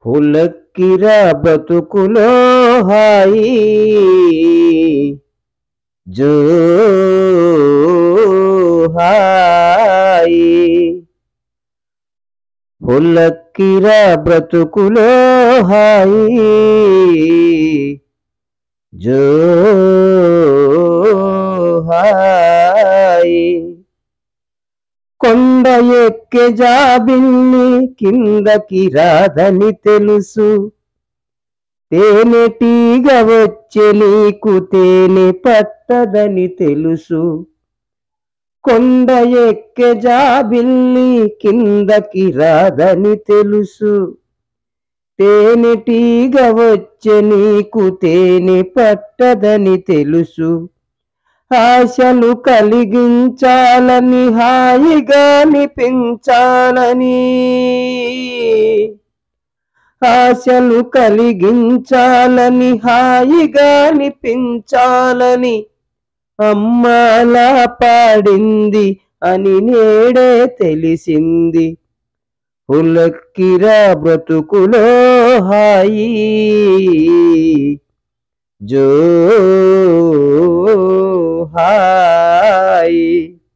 హులక్కిరా బ్రతుకులో హాయి జో హాయి హులక్కిరా బ్రతుకులో హాయి జో హాయి కొండ ఎక్కే జాబిల్లి కిందకి రాదని తెలుసు తేనెటీగ వచ్చే నీకు తేనె పట్టదని తెలుసు కొండ ఎక్కే జాబిల్లి కిందకి రాదని తెలుసు తేనెటీగ వచ్చే నీకు తేనె పట్టదని తెలుసు ఆశలు కలిగించాలని హాయిగా నిపించాలని ఆశలు కలిగించాలని హాయిగా నిపించాలని అమ్మాలా పాడింది అని నేడే తెలిసింది హులక్కిరా బ్రతుకులో హాయి జో హాయి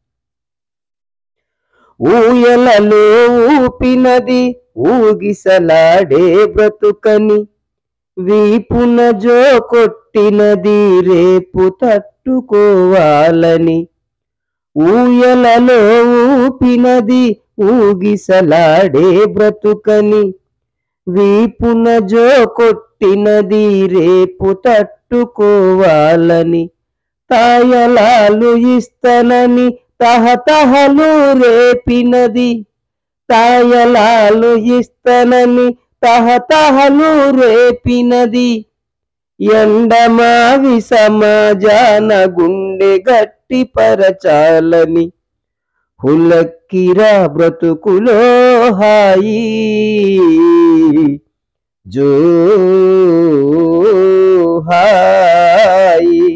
ఊయలలో ఊపినది ఊగిసలాడే బ్రతుకని వీపున జో కొట్టినది రేపు తట్టుకోవాలని ఊయలలో ఊపినది ఊగిసలాడే బ్రతుకని వీపున జో కొట్టినది రేపు తట్టుకోవాలని తాయలాలు ఇస్తనని తహతహలు రేపినది తాయలాలు ఇస్తనని తహతహలు రేపినది ఎండమావి సమాజాన గుండె గట్టి పరచాలని హులక్కిరా బ్రతుకులో హాయి జో హాయి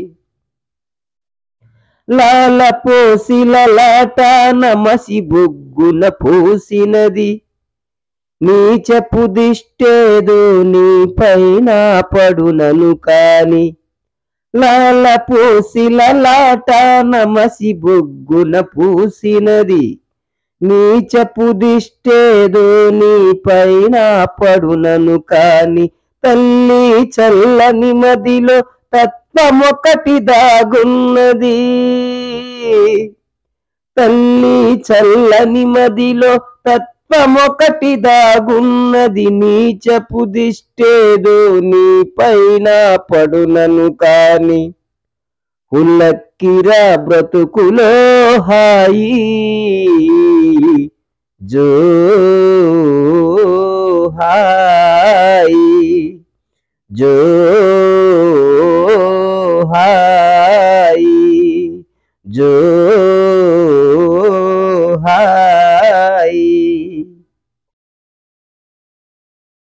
లాల పోసిల లాట నమసి బొగ్గున పోసినది నీచపు దిష్టేదో నీ పైన పడునను కాని లాల పోసిల లాట నమసి బొగ్గున పూసినది నీచపు దిష్టేదో నీ పైన పడునను కాని తల్లి చల్లని మదిలో తత్వమొకటి దాగున్నది తల్లి చల్లని మదిలో తత్వమొకటి దాగున్నది నీచపు దిష్టేదో నీ పైన పడునను కాని హుల్లక్కిరా బ్రతుకులో హాయి జో హాయి జో హాయి జో